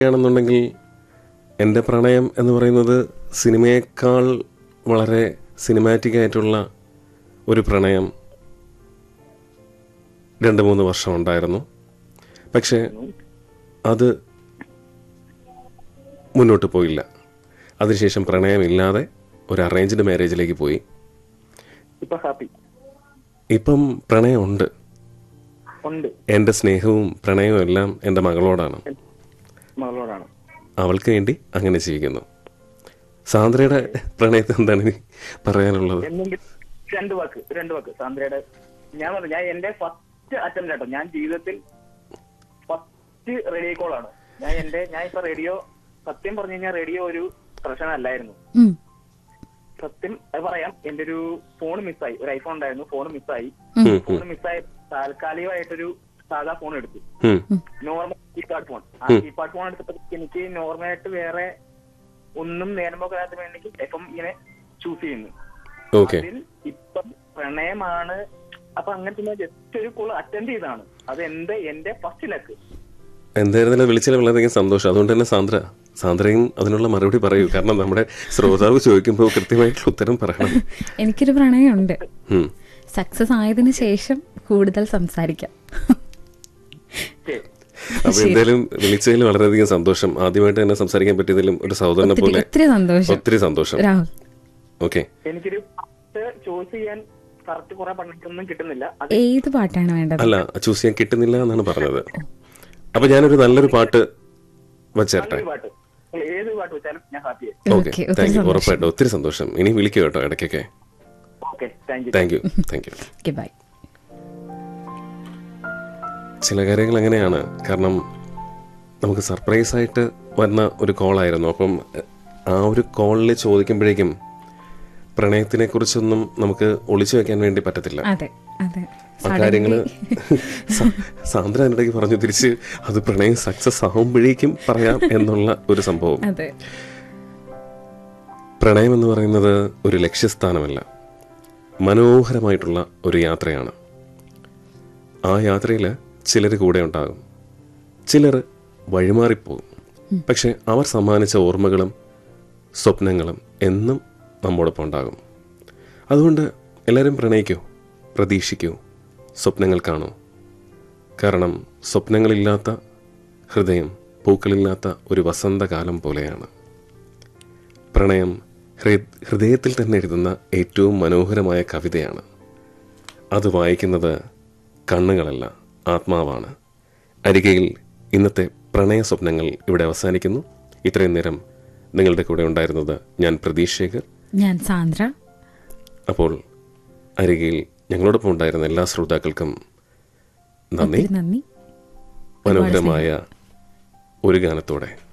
ആണെന്നുണ്ടെങ്കിൽ എൻ്റെ പ്രണയം എന്ന് പറയുന്നത് സിനിമയേക്കാൾ വളരെ സിനിമാറ്റിക് ആയിട്ടുള്ള ഒരു പ്രണയം രണ്ട് മൂന്ന് വർഷം ഉണ്ടായിരുന്നു പക്ഷേ അത് മുന്നോട്ട് പോയില്ല അതിനുശേഷം പ്രണയമില്ലാതെ ഒരു അറേഞ്ച്ഡ് മാരേജിലേക്ക് പോയി ഇപ്പൊ ഹാപ്പി ഇപ്പം പ്രണയമുണ്ട് ഉണ്ട് എൻ്റെ സ്നേഹവും പ്രണയവും എല്ലാം എൻ്റെ മകളോടാണ് മകളോടാണ് അവൾക്ക് വേണ്ടി അങ്ങനെ ജീവിക്കുന്നു സാന്ദ്രയുടെ പ്രണയത്തിൽ എന്താണ് ഇനി പറയാനുള്ളത് എന്തെങ്കിലും രണ്ട് വാക്ക് രണ്ട് വാക്ക് സാന്ദ്രയുടെ ഞാൻ പറഞ്ഞു ഞാൻ എന്റെ ഫസ്റ്റ് അറ്റംപ്റ്റ് കേട്ടോ ഞാൻ ജീവിതത്തിൽ ഫസ്റ്റ് റേഡിയോ കോൾ ആണ് ഞാൻ എന്റെ ഞാൻ ഇപ്പൊ റേഡിയോ സത്യം പറഞ്ഞു കഴിഞ്ഞാൽ റേഡിയോ ഒരു പ്രശ്നം അല്ലായിരുന്നു ഉം. സത്യം അത് പറയാം എന്റെ ഒരു ഫോൺ മിസ്സായി ഒരു ഐഫോൺ ഉണ്ടായിരുന്നു ഫോൺ മിസ്സായി ഉം, ഫോൺ മിസ്സായ താൽക്കാലികമായിട്ടൊരു സാധാ ഫോൺ എടുത്തു ഉം, നോർമൽ കീപാഡ് ഫോൺ ആ കീപാഡ് ഫോൺ എടുത്തപ്പോൾ എനിക്ക് നോർമലായിട്ട് വേറെ ഒന്നും നേരം പോകാത്ത വേണ്ടി ഇപ്പം ഇങ്ങനെ ചൂസ് ചെയ്യുന്നു ഓക്കെ അതിൽ ഇപ്പം പ്രണയമാണ് അപ്പൊ അങ്ങനത്തെ ജസ്റ്റ് ഒരു കോൾ അറ്റൻഡ് ചെയ്താണ് അത് എന്റെ എന്റെ ഫസ്റ്റ് ലക്ക് എന്തായിരുന്നാലും വിളിച്ചാൽ വളരെയധികം സന്തോഷം അതുകൊണ്ട് തന്നെ സാന്ദ്ര സാന്ദ്രയും അതിനുള്ള മറുപടി പറയൂ കാരണം നമ്മുടെ ശ്രോതാവ് ചോദിക്കുമ്പോൾ കൃത്യമായിട്ടുള്ള ഉത്തരം പറയണം എനിക്കൊരു പ്രണയമുണ്ട് ഉം. സക്സസ് ആയതിനു ശേഷം കൂടുതൽ സംസാരിക്കാം അപ്പൊ എന്തായാലും വിളിച്ചതിൽ വളരെയധികം സന്തോഷം ആദ്യമായിട്ട് തന്നെ സംസാരിക്കാൻ പറ്റിയതിലും ഒരു സഹോദരനെ ഒത്തിരി പോലെ ഒത്തിരി സന്തോഷം ഒത്തിരി സന്തോഷം രാഹുൽ ഓക്കെ ഓക്കെ എനിക്കൊരു പാട്ട് ചോയ്സ് ചെയ്യാൻ കറക്റ്റ് കുറെ പണിക്കൊന്നും കിട്ടുന്നില്ല അത് ഏത് പാട്ടാണ് വേണ്ടത് അല്ല ചൂസ് ചെയ്യാൻ കിട്ടുന്നില്ല എന്നാണ് പറഞ്ഞത് അപ്പൊ ഞാനൊരു നല്ലൊരു പാട്ട് വച്ചേരട്ടെ നല്ലൊരു പാട്ട് നിങ്ങൾ ഏത് പാട്ട് വെച്ചാലും ഞാൻ ഹാപ്പിയായി ഓക്കെ ഓക്കെ ഒത്തിരി താങ്ക് യു സന്തോഷം ഉറപ്പായിട്ടും ഒത്തിരി സന്തോഷം ഇനി വിളിക്കുക കേട്ടോ ഇടയ്ക്കൊക്കെ okay thank you thank you thank you okay bye ചില കാര്യങ്ങൾ അങ്ങനെയാണ് കാരണം നമുക്ക് സർപ്രൈസ് ആയിട്ട് വരുന്ന ഒരു കോളായിരുന്നു അപ്പം എഹ്, ആ ഒരു കോളിൽ ചോദിക്കുമ്പോഴേക്കും പ്രണയത്തിനെ കുറിച്ചൊന്നും നമുക്ക് ഒളിച്ചു വെക്കാൻ വേണ്ടി പറ്റത്തില്ല അതെ അതെ ആ കാര്യങ്ങള് സ- സാന്ദ്ര എന്നിടയ്ക്ക് പറഞ്ഞു തിരിച്ച് അത് പ്രണയം സക്സസ് ആവുമ്പോഴേക്കും പറയാം എന്നുള്ള ഒരു സംഭവം അതെ പ്രണയം എന്ന് പറയുന്നത് ഒരു ലക്ഷ്യസ്ഥാനമല്ല മനോഹരമായിട്ടുള്ള ഒരു യാത്രയാണ് ആ യാത്രയിൽ ചിലർ കൂടെ ഉണ്ടാകും ചിലർ വഴിമാറിപ്പോകും പക്ഷെ അവർ സമ്മാനിച്ച ഓർമ്മകളും സ്വപ്നങ്ങളും എന്നും നമ്മോടൊപ്പം ഉണ്ടാകും അതുകൊണ്ട് എല്ലാവരും പ്രണയിക്കൂ പ്രതീക്ഷിക്കൂ സ്വപ്നങ്ങൾ കാണൂ കാരണം സ്വപ്നങ്ങളില്ലാത്ത ഹൃദയം പൂക്കളില്ലാത്ത ഒരു വസന്തകാലം പോലെയാണ് പ്രണയം ഹൃ- ഹൃദയത്തിൽ തന്നെ എഴുതുന്ന ഏറ്റവും മനോഹരമായ കവിതയാണ് അത് വായിക്കുന്നത് കണ്ണുകളല്ല ആത്മാവാണ് അരികയിൽ ഇന്നത്തെ പ്രണയ സ്വപ്നങ്ങൾ ഇവിടെ അവസാനിക്കുന്നു ഇത്രയും നേരം നിങ്ങളുടെ കൂടെ ഉണ്ടായിരുന്നത് ഞാൻ പ്രതീഷ് ശേഖർ ഞാൻ സാന്ദ്ര അപ്പോൾ അരികയിൽ ഞങ്ങളോടൊപ്പം ഉണ്ടായിരുന്ന എല്ലാ ശ്രോതാക്കൾക്കും നന്ദി ഒത്തിരി നന്ദി മനോഹരമായ ഒരു ഗാനത്തോടെ